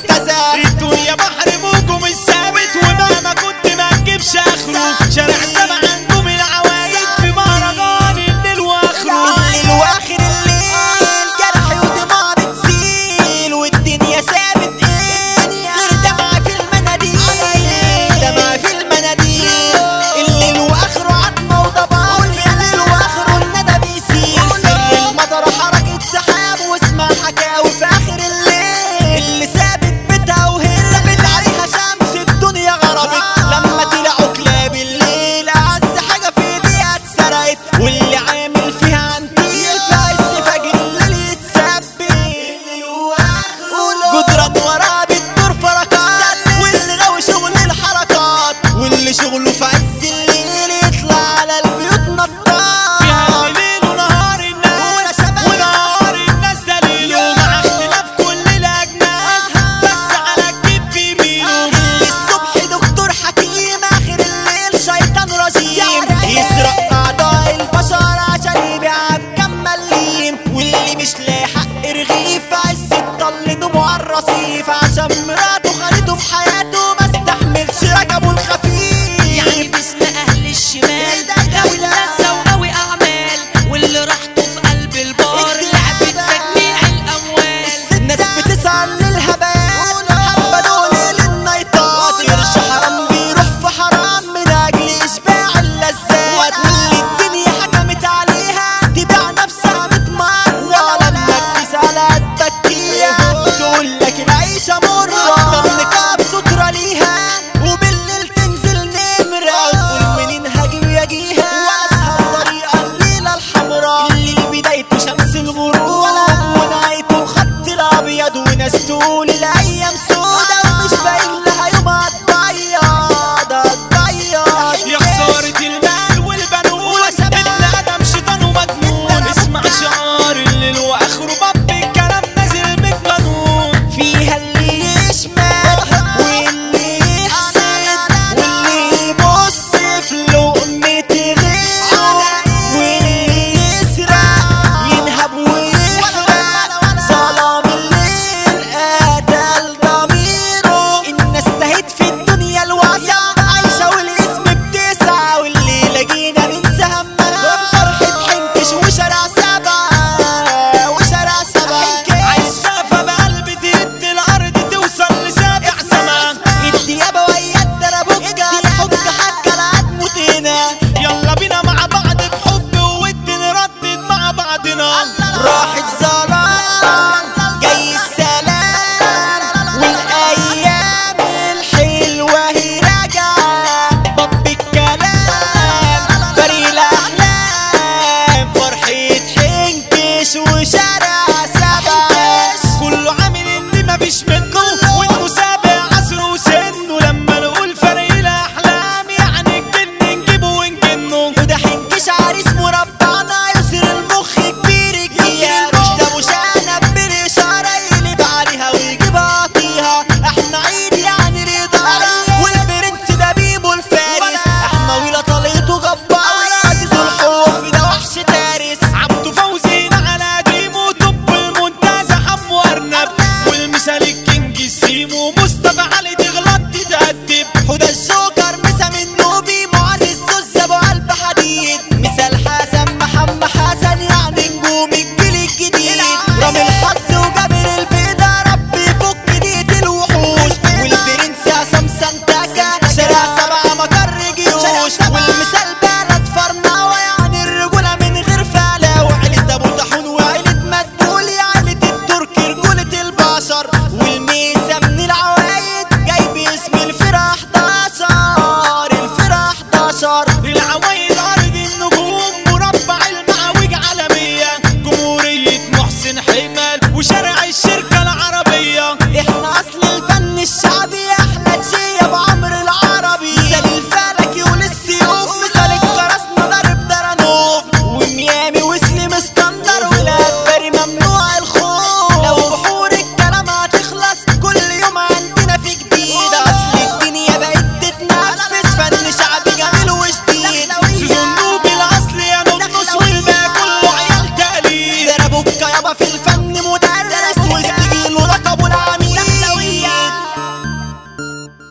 المنتزه الدنيا بحر موجه مش ثابت ومهما كنت ما تجيبش اخره شارع سبع نجوم العوايد في مهرجان الليل واخره الليل واخر الليل جرح ودموع بتسيل والدنيا سابت ايه غير دمعة في المناديل دمعة في المناديل الليل واخره عتمة وضباب في الليل واخره الندى بيسيل سر المطر حركة سحاب واسمع حكاوي في اخر الليل اللي سابت بيتها وهي سابت عليها شمس الدنيا غربت لما طلعوا كلاب الليل اعز حاجة في ايديها اتسرقت واللي عامل فيها عنتيل في عز فجر الليل يتثبت جدران وراه بتدور فركات واللي غاوي شغل الحركات واللي شغله في عز الليل يطلع على البيوت نطاط فيها الليل ونهار الناس ونهار الناس دليله مع اختلاف كل الاجناس بس على الجيب بيميله اللي الصبح دكتور حكيم اخر الليل شيطان رجيم يسرق اعضاء البشر عشان يبيعها بكم مليم واللي مش لاقي حق رغيف عز الطل دموع الرصيف عشان مراته خانته في حياته ما استحملش ركبه الخفيف يعني باسم اهل الشمال غاوي اللذة وغاوي اعمال واللي راحته في قلب البار لعبة تجميع الاموال ناس بتسعى للهبال حبة دول للنيطات قرش حرام بيروح في حرام من اجل اشباع اللذات واللي الدنيا حكمت عليها تبيع نفسها متمرة لما بتسأل التكية تقول لك العيشة مرة نقاب سترة ليها وبالليل تنزل نمرة تقول منين هاجي ويجيها واسهل طريقة الليلة الحمراء اللي بدايته شمس الغروب ونهايته خط الابيض وناس تقول الايام سودا ومش باين لها يوم هتبيض هتبيض يا خسارة المال والبنون اللي ادم شيطان ومجنون اسمع شعار الليل واخره باب الكلام نازل بالقانون فيها اللي يشمل واللي يحسد واللي يبص في لقمة غيره واللي يسرق ينهب ويحرق ظلام الليل قتل ضميره الناس تهت في الدنيا الواسعة عايشة والاسم بتسعى واللي لاقينا ننسى همها فرحة حنكش وشارع سبعة وشارع سبعة عالسقفة بقلب تهد الارض توصل لسابع سما الديابة ويا الدربوكة الحب حكى العتمة هنا يلا بينا مع بعض بحب وود نردد مع بعضنا راح الظلام جاي السلام والايام الحلوة هي راجعة باب الكلام فريق الاحلام فرحة حنكش وشارع سبعة كله عامل ان مفيش منه وانه سابع عصره وسنه لما نقول فريق الاحلام يعني الجن نجيبه ونجنه وده حنكش عريس مربعنا يسر المخ كبير الجيال مش ده مشانة بالإشارة يقلب عليها ويجيب عطيها احنا عيد يعني رضا والبرنس ده بيبو الفارس احنا ويلا طليته جبار عزيز الحب ده وحش تارس عبده فوزي على قديمه طب المنتزه حمو ارنب والمثال الكينج السيمو